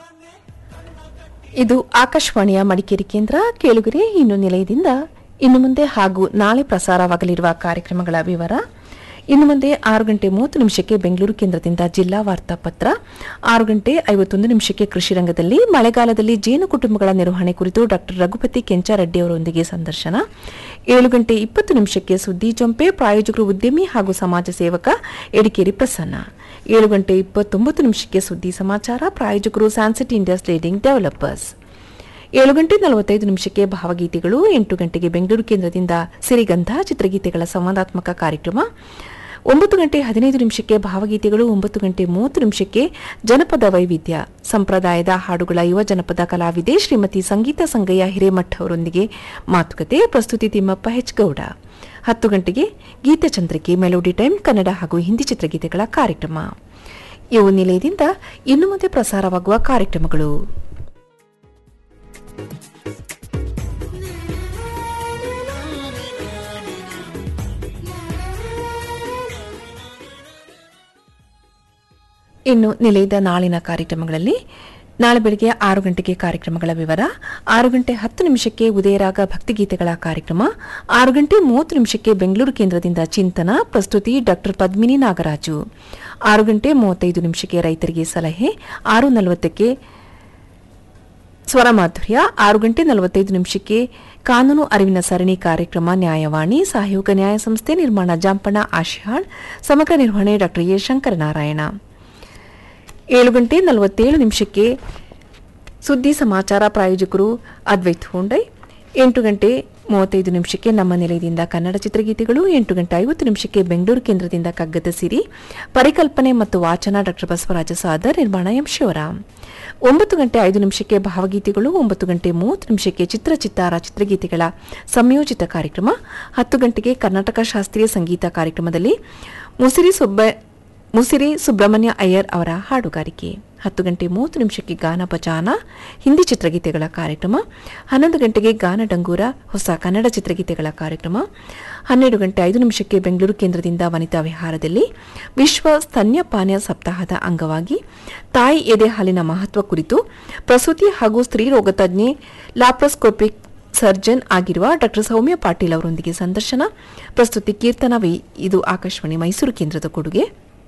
ಇದು ಆಕಾಶವಾಣಿಯ ಮಡಿಕೇರಿ ಕೇಂದ್ರ ಕೇಳುಗರೆ ಇನ್ನು ನಿಲಯದಿಂದ ಇನ್ನು ಮುಂದೆ ಹಾಗೂ ನಾಳೆ ಪ್ರಸಾರವಾಗಲಿರುವ ಕಾರ್ಯಕ್ರಮಗಳ ವಿವರ ಇನ್ನು ಮುಂದೆ ಆರು ಗಂಟೆ ಮೂವತ್ತು ನಿಮಿಷಕ್ಕೆ ಬೆಂಗಳೂರು ಕೇಂದ್ರದಿಂದ ಜಿಲ್ಲಾ ವಾರ್ತಾಪತ್ರ ಆರು ಗಂಟೆ ಐವತ್ತೊಂದು ನಿಮಿಷಕ್ಕೆ ಕೃಷಿ ರಂಗದಲ್ಲಿ ಮಳೆಗಾಲದಲ್ಲಿ ಜೇನು ಕುಟುಂಬಗಳ ನಿರ್ವಹಣೆ ಕುರಿತು ಡಾಕ್ಟರ್ ರಘುಪತಿ ಕೆಂಚಾರೆಡ್ಡಿ ಅವರೊಂದಿಗೆ ಸಂದರ್ಶನ ಏಳು ಗಂಟೆ ಇಪ್ಪತ್ತು ನಿಮಿಷಕ್ಕೆ ಸುದ್ದಿ ಜೊಂಪೆ ಪ್ರಾಯೋಜಕರು ಉದ್ಯಮಿ ಹಾಗೂ ಸಮಾಜ ಸೇವಕ ಎಡಿಕೇರಿ ಪ್ರಸನ್ನ ಏಳು ಗಂಟೆ ಇಪ್ಪತ್ತೊಂಬತ್ತು ನಿಮಿಷಕ್ಕೆ ಸುದ್ದಿ ಸಮಾಚಾರ ಪ್ರಾಯೋಜಕರು ಸ್ಯಾನ್ಸಿಟಿ ಇಂಡಿಯಾಸ್ ಲೀಡಿಂಗ್ ಡೆವಲಪರ್ಸ್ ಏಳು ಗಂಟೆ ನಲವತ್ತೈದು ನಿಮಿಷಕ್ಕೆ ಭಾವಗೀತೆಗಳು ಎಂಟು ಗಂಟೆಗೆ ಬೆಂಗಳೂರು ಕೇಂದ್ರದಿಂದ ಸಿರಿಗಂಧ ಚಿತ್ರಗೀತೆಗಳ ಸಂವಾದಾತ್ಮಕ ಕಾರ್ಯಕ್ರಮ ಒಂಬತ್ತು ಗಂಟೆ ಹದಿನೈದು ನಿಮಿಷಕ್ಕೆ ಭಾವಗೀತೆಗಳು ಒಂಬತ್ತು ಗಂಟೆ ಮೂವತ್ತು ನಿಮಿಷಕ್ಕೆ ಜನಪದ ವೈವಿಧ್ಯ ಸಂಪ್ರದಾಯದ ಹಾಡುಗಳ ಯುವ ಜನಪದ ಕಲಾವಿದೆ ಶ್ರೀಮತಿ ಸಂಗೀತ ಸಂಗಯ್ಯ ಹಿರೇಮಠ್ ಅವರೊಂದಿಗೆ ಮಾತುಕತೆ ಪ್ರಸ್ತುತಿ ತಿಮ್ಮಪ್ಪ ಹೆಚ್ ಗೌಡ ಹತ್ತು ಗಂಟೆಗೆ ಗೀತಚಂದ್ರಿಕೆ ಮೆಲೋಡಿ ಟೈಮ್ ಕನ್ನಡ ಹಾಗೂ ಹಿಂದಿ ಚಿತ್ರಗೀತೆಗಳ ಕಾರ್ಯಕ್ರಮ ಇವು ನಿಲಯದಿಂದ ಇನ್ನು ಮುಂದೆ ಪ್ರಸಾರವಾಗುವ ಕಾರ್ಯಕ್ರಮಗಳು ಇನ್ನು ನಿಲಯದ ನಾಳಿನ ಕಾರ್ಯಕ್ರಮಗಳಲ್ಲಿ ನಾಳೆ ಬೆಳಗ್ಗೆ ಆರು ಗಂಟೆಗೆ ಕಾರ್ಯಕ್ರಮಗಳ ವಿವರ ಆರು ಗಂಟೆ ಹತ್ತು ನಿಮಿಷಕ್ಕೆ ಉದಯರಾಗ ಭಕ್ತಿಗೀತೆಗಳ ಕಾರ್ಯಕ್ರಮ ಆರು ಗಂಟೆ ಮೂವತ್ತು ನಿಮಿಷಕ್ಕೆ ಬೆಂಗಳೂರು ಕೇಂದ್ರದಿಂದ ಚಿಂತನ ಪ್ರಸ್ತುತಿ ಡಾಕ್ಟರ್ ಪದ್ಮಿನಿ ನಾಗರಾಜು ಆರು ಗಂಟೆ ಮೂವತ್ತೈದು ನಿಮಿಷಕ್ಕೆ ರೈತರಿಗೆ ಸಲಹೆ ಆರು ನಲವತ್ತಕ್ಕೆ ಸ್ವರ ಮಾಧುರ್ಯ ಆರು ಗಂಟೆ ನಲವತ್ತೈದು ನಿಮಿಷಕ್ಕೆ ಕಾನೂನು ಅರಿವಿನ ಸರಣಿ ಕಾರ್ಯಕ್ರಮ ನ್ಯಾಯವಾಣಿ ಸಹಯೋಗ ನ್ಯಾಯ ಸಂಸ್ಥೆ ನಿರ್ಮಾಣ ಜಾಂಪಣ ಆಶಿಹಾಳ್ ಸಮಗ್ರ ನಿರ್ವಹಣೆ ಡಾಕ್ಟರ್ ಎ ಶಂಕರನಾರಾಯಣ ಏಳು ಗಂಟೆ ನಲವತ್ತೇಳು ನಿಮಿಷಕ್ಕೆ ಸುದ್ದಿ ಸಮಾಚಾರ ಪ್ರಾಯೋಜಕರು ಅದ್ವೈತ್ ಹೋಂಡೈ ಎಂಟು ಗಂಟೆ ಮೂವತ್ತೈದು ನಿಮಿಷಕ್ಕೆ ನಮ್ಮ ನಿಲಯದಿಂದ ಕನ್ನಡ ಚಿತ್ರಗೀತೆಗಳು ಎಂಟು ಗಂಟೆ ಐವತ್ತು ನಿಮಿಷಕ್ಕೆ ಬೆಂಗಳೂರು ಕೇಂದ್ರದಿಂದ ಕಗ್ಗದ ಸಿರಿ ಪರಿಕಲ್ಪನೆ ಮತ್ತು ವಾಚನ ಡಾಕ್ಟರ್ ಬಸವರಾಜ ಸಾದರ್ ನಿರ್ಮಾಣ ಎಂ ಶಿವರಾಮ್ ಒಂಬತ್ತು ಗಂಟೆ ಐದು ನಿಮಿಷಕ್ಕೆ ಭಾವಗೀತೆಗಳು ಒಂಬತ್ತು ಗಂಟೆ ಮೂವತ್ತು ನಿಮಿಷಕ್ಕೆ ಚಿತ್ರ ಚಿತ್ತಾರ ಚಿತ್ರಗೀತೆಗಳ ಸಂಯೋಜಿತ ಕಾರ್ಯಕ್ರಮ ಹತ್ತು ಗಂಟೆಗೆ ಕರ್ನಾಟಕ ಶಾಸ್ತ್ರೀಯ ಸಂಗೀತ ಕಾರ್ಯಕ್ರಮದಲ್ಲಿ ಮುಸಿರಿ ಸುಬ್ಬ ಮುಸಿರಿ ಸುಬ್ರಹ್ಮಣ್ಯ ಅಯ್ಯರ್ ಅವರ ಹಾಡುಗಾರಿಕೆ ಹತ್ತು ಗಂಟೆ ಮೂವತ್ತು ನಿಮಿಷಕ್ಕೆ ಗಾನ ಭಜಾನ ಹಿಂದಿ ಚಿತ್ರಗೀತೆಗಳ ಕಾರ್ಯಕ್ರಮ ಹನ್ನೊಂದು ಗಂಟೆಗೆ ಗಾನ ಡಂಗೂರ ಹೊಸ ಕನ್ನಡ ಚಿತ್ರಗೀತೆಗಳ ಕಾರ್ಯಕ್ರಮ ಹನ್ನೆರಡು ಗಂಟೆ ಐದು ನಿಮಿಷಕ್ಕೆ ಬೆಂಗಳೂರು ಕೇಂದ್ರದಿಂದ ವನಿತಾ ವಿಹಾರದಲ್ಲಿ ವಿಶ್ವ ಸ್ತನ್ಯಪಾನ ಸಪ್ತಾಹದ ಅಂಗವಾಗಿ ತಾಯಿ ಎದೆ ಹಾಲಿನ ಮಹತ್ವ ಕುರಿತು ಪ್ರಸೂತಿ ಹಾಗೂ ಸ್ತ್ರೀರೋಗ ತಜ್ಞೆ ಲ್ಯಾಪ್ರೋಸ್ಕೋಪಿಕ್ ಸರ್ಜನ್ ಆಗಿರುವ ಡಾಕ್ಟರ್ ಸೌಮ್ಯ ಪಾಟೀಲ್ ಅವರೊಂದಿಗೆ ಸಂದರ್ಶನ ಪ್ರಸ್ತುತಿ ಕೀರ್ತನ ವಿ ಇದು ಆಕಾಶವಾಣಿ ಮೈಸೂರು ಕೇಂದ್ರದ ಕೊಡುಗೆ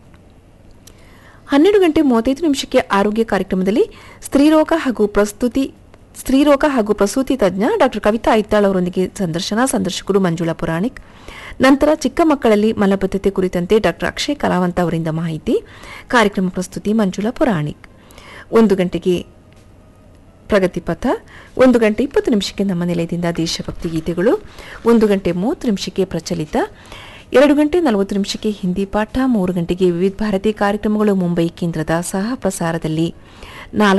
ಹನ್ನೆರಡು ಗಂಟೆ ಮೂವತ್ತೈದು ನಿಮಿಷಕ್ಕೆ ಆರೋಗ್ಯ ಕಾರ್ಯಕ್ರಮದಲ್ಲಿ ಸ್ತ್ರೀರೋಗ ಹಾಗೂ ಪ್ರಸ್ತುತಿ ಸ್ತ್ರೀರೋಗ ಹಾಗೂ ಪ್ರಸೂತಿ ತಜ್ಞ ಡಾಕ್ಟರ್ ಕವಿತಾ ಐತಾಳ್ ಅವರೊಂದಿಗೆ ಸಂದರ್ಶನ ಸಂದರ್ಶಕರು ಮಂಜುಳಾ ಪುರಾಣಿಕ್ ನಂತರ ಚಿಕ್ಕ ಮಕ್ಕಳಲ್ಲಿ ಮಲಬದ್ಧತೆ ಕುರಿತಂತೆ ಡಾಕ್ಟರ್ ಅಕ್ಷಯ್ ಕಲಾವಂತ ಅವರಿಂದ ಮಾಹಿತಿ ಕಾರ್ಯಕ್ರಮ ಪ್ರಸ್ತುತಿ ಮಂಜುಳಾ ಪುರಾಣಿಕ್ ಒಂದು ಗಂಟೆಗೆ ಪ್ರಗತಿ ಪಥ ಒಂದು ಗಂಟೆ ಇಪ್ಪತ್ತು ನಿಮಿಷಕ್ಕೆ ನಮ್ಮ ನಿಲಯದಿಂದ ದೇಶಭಕ್ತಿ ಗೀತೆಗಳು ಒಂದು ಗಂಟೆ ಮೂವತ್ತು ನಿಮಿಷಕ್ಕೆ ಪ್ರಚಲಿತ ಎರಡು ಗಂಟೆ ನಲವತ್ತು ನಿಮಿಷಕ್ಕೆ ಹಿಂದಿ ಪಾಠ ಮೂರು ಗಂಟೆಗೆ ವಿವಿಧ ಭಾರತಿ ಕಾರ್ಯಕ್ರಮಗಳು ಮುಂಬೈ ಕೇಂದ್ರದ ಸಹ ಪ್ರಸಾರದಲ್ಲಿ ನಾಲ್ಕು